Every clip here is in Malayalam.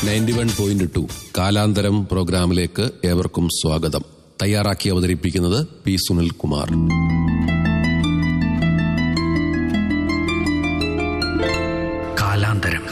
നയൻറ്റി വൺ പോയിന്റ് ടു കാലാന്തരം പ്രോഗ്രാമിലേക്ക് ഏവർക്കും സ്വാഗതം തയ്യാറാക്കി അവതരിപ്പിക്കുന്നത് പി സുനിൽ കുമാർ കാലാന്തരം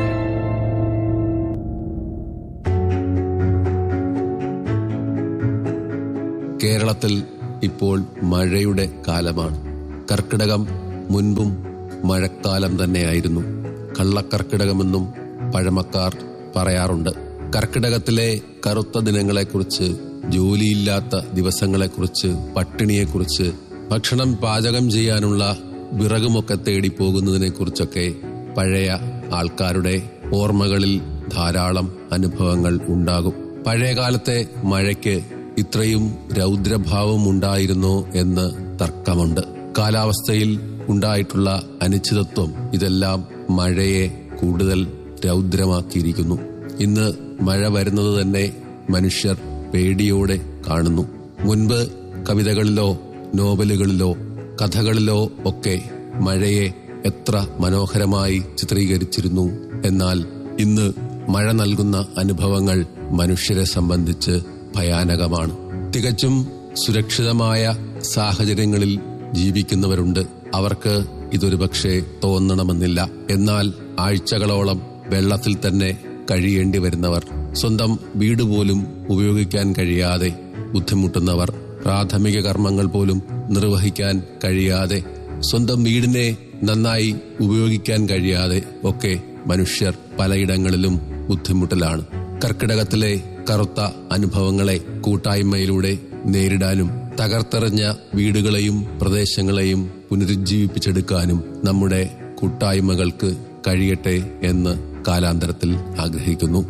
കേരളത്തിൽ ഇപ്പോൾ മഴയുടെ കാലമാണ് കർക്കിടകം മുൻപും മഴക്കാലം തന്നെയായിരുന്നു കള്ളക്കർക്കിടകമെന്നും പഴമക്കാർ പറയാറുണ്ട് കർക്കിടകത്തിലെ കറുത്ത ദിനങ്ങളെക്കുറിച്ച് ജോലിയില്ലാത്ത ദിവസങ്ങളെക്കുറിച്ച് പട്ടിണിയെക്കുറിച്ച് ഭക്ഷണം പാചകം ചെയ്യാനുള്ള വിറകുമൊക്കെ തേടി പോകുന്നതിനെക്കുറിച്ചൊക്കെ പഴയ ആൾക്കാരുടെ ഓർമ്മകളിൽ ധാരാളം അനുഭവങ്ങൾ ഉണ്ടാകും പഴയകാലത്തെ മഴയ്ക്ക് ഇത്രയും രൗദ്രഭാവം ഉണ്ടായിരുന്നോ എന്ന് തർക്കമുണ്ട് കാലാവസ്ഥയിൽ ഉണ്ടായിട്ടുള്ള അനിശ്ചിതത്വം ഇതെല്ലാം മഴയെ കൂടുതൽ രൗദ്രമാക്കിയിരിക്കുന്നു ഇന്ന് മഴ വരുന്നത് തന്നെ മനുഷ്യർ പേടിയോടെ കാണുന്നു മുൻപ് കവിതകളിലോ നോവലുകളിലോ കഥകളിലോ ഒക്കെ മഴയെ എത്ര മനോഹരമായി ചിത്രീകരിച്ചിരുന്നു എന്നാൽ ഇന്ന് മഴ നൽകുന്ന അനുഭവങ്ങൾ മനുഷ്യരെ സംബന്ധിച്ച് ഭയാനകമാണ് തികച്ചും സുരക്ഷിതമായ സാഹചര്യങ്ങളിൽ ജീവിക്കുന്നവരുണ്ട് അവർക്ക് ഇതൊരു പക്ഷേ തോന്നണമെന്നില്ല എന്നാൽ ആഴ്ചകളോളം വെള്ളത്തിൽ തന്നെ കഴിയേണ്ടി വരുന്നവർ സ്വന്തം വീട് പോലും ഉപയോഗിക്കാൻ കഴിയാതെ ബുദ്ധിമുട്ടുന്നവർ പ്രാഥമിക കർമ്മങ്ങൾ പോലും നിർവഹിക്കാൻ കഴിയാതെ സ്വന്തം വീടിനെ നന്നായി ഉപയോഗിക്കാൻ കഴിയാതെ ഒക്കെ മനുഷ്യർ പലയിടങ്ങളിലും ബുദ്ധിമുട്ടിലാണ് കർക്കിടകത്തിലെ കറുത്ത അനുഭവങ്ങളെ കൂട്ടായ്മയിലൂടെ നേരിടാനും തകർത്തെറിഞ്ഞ വീടുകളെയും പ്രദേശങ്ങളെയും പുനരുജ്ജീവിപ്പിച്ചെടുക്കാനും നമ്മുടെ കൂട്ടായ്മകൾക്ക് കഴിയട്ടെ എന്ന് കാലാന്തരത്തിൽ ആഗ്രഹിക്കുന്നു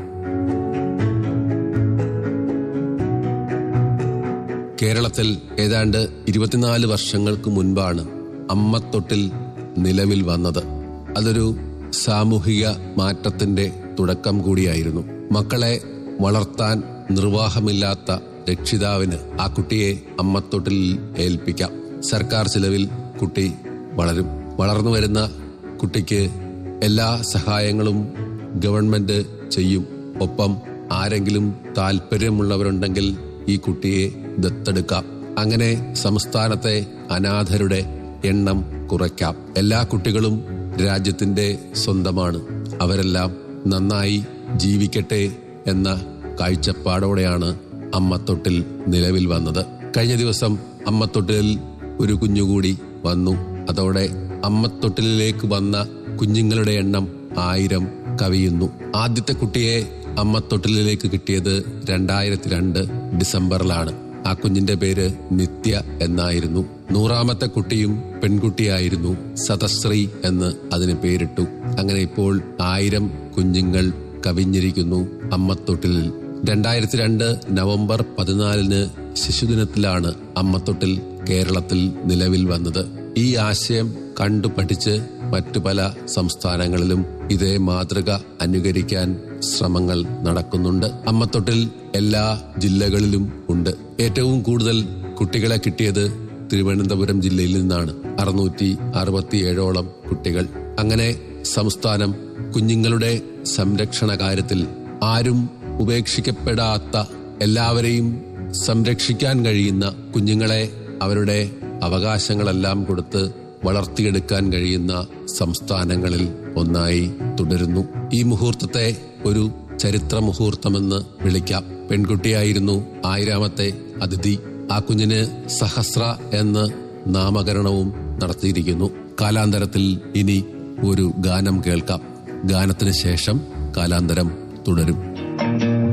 കേരളത്തിൽ ഏതാണ്ട് ഇരുപത്തിനാല് വർഷങ്ങൾക്ക് മുൻപാണ് അമ്മത്തൊട്ടിൽ നിലവിൽ വന്നത് അതൊരു സാമൂഹിക മാറ്റത്തിന്റെ തുടക്കം കൂടിയായിരുന്നു മക്കളെ വളർത്താൻ നിർവാഹമില്ലാത്ത രക്ഷിതാവിന് ആ കുട്ടിയെ അമ്മത്തൊട്ടിലിൽ ഏൽപ്പിക്കാം സർക്കാർ ചിലവിൽ കുട്ടി വളരും വളർന്നു വരുന്ന കുട്ടിക്ക് എല്ലാ സഹായങ്ങളും ഗവൺമെന്റ് ചെയ്യും ഒപ്പം ആരെങ്കിലും താല്പര്യമുള്ളവരുണ്ടെങ്കിൽ ഈ കുട്ടിയെ ദത്തെടുക്കാം അങ്ങനെ സംസ്ഥാനത്തെ അനാഥരുടെ എണ്ണം കുറയ്ക്കാം എല്ലാ കുട്ടികളും രാജ്യത്തിന്റെ സ്വന്തമാണ് അവരെല്ലാം നന്നായി ജീവിക്കട്ടെ എന്ന കാഴ്ചപ്പാടോടെയാണ് അമ്മത്തൊട്ടിൽ നിലവിൽ വന്നത് കഴിഞ്ഞ ദിവസം അമ്മത്തൊട്ടിലിൽ ഒരു കുഞ്ഞുകൂടി വന്നു അതോടെ അമ്മത്തൊട്ടിലേക്ക് വന്ന കുഞ്ഞുങ്ങളുടെ എണ്ണം ആയിരം കവിയുന്നു ആദ്യത്തെ കുട്ടിയെ അമ്മത്തൊട്ടിലേക്ക് കിട്ടിയത് രണ്ടായിരത്തി രണ്ട് ഡിസംബറിലാണ് ആ കുഞ്ഞിന്റെ പേര് നിത്യ എന്നായിരുന്നു നൂറാമത്തെ കുട്ടിയും പെൺകുട്ടിയായിരുന്നു സതശ്രീ എന്ന് അതിന് പേരിട്ടു അങ്ങനെ ഇപ്പോൾ ആയിരം കുഞ്ഞുങ്ങൾ കവിഞ്ഞിരിക്കുന്നു അമ്മത്തൊട്ടിലിൽ രണ്ടായിരത്തി രണ്ട് നവംബർ പതിനാലിന് ശിശുദിനത്തിലാണ് അമ്മത്തൊട്ടിൽ കേരളത്തിൽ നിലവിൽ വന്നത് ഈ ആശയം കണ്ടു പഠിച്ച് മറ്റു പല സംസ്ഥാനങ്ങളിലും ഇതേ മാതൃക അനുകരിക്കാൻ ശ്രമങ്ങൾ നടക്കുന്നുണ്ട് അമ്മത്തൊട്ടിൽ എല്ലാ ജില്ലകളിലും ഉണ്ട് ഏറ്റവും കൂടുതൽ കുട്ടികളെ കിട്ടിയത് തിരുവനന്തപുരം ജില്ലയിൽ നിന്നാണ് അറുന്നൂറ്റി അറുപത്തിയേഴോളം കുട്ടികൾ അങ്ങനെ സംസ്ഥാനം കുഞ്ഞുങ്ങളുടെ സംരക്ഷണ കാര്യത്തിൽ ആരും ഉപേക്ഷിക്കപ്പെടാത്ത എല്ലാവരെയും സംരക്ഷിക്കാൻ കഴിയുന്ന കുഞ്ഞുങ്ങളെ അവരുടെ അവകാശങ്ങളെല്ലാം കൊടുത്ത് വളർത്തിയെടുക്കാൻ കഴിയുന്ന സംസ്ഥാനങ്ങളിൽ ഒന്നായി തുടരുന്നു ഈ മുഹൂർത്തത്തെ ഒരു ചരിത്ര മുഹൂർത്തമെന്ന് വിളിക്കാം പെൺകുട്ടിയായിരുന്നു ആയിരാമത്തെ അതിഥി ആ കുഞ്ഞിന് സഹസ്ര എന്ന് നാമകരണവും നടത്തിയിരിക്കുന്നു കാലാന്തരത്തിൽ ഇനി ഒരു ഗാനം കേൾക്കാം ഗാനത്തിന് ശേഷം കാലാന്തരം തുടരും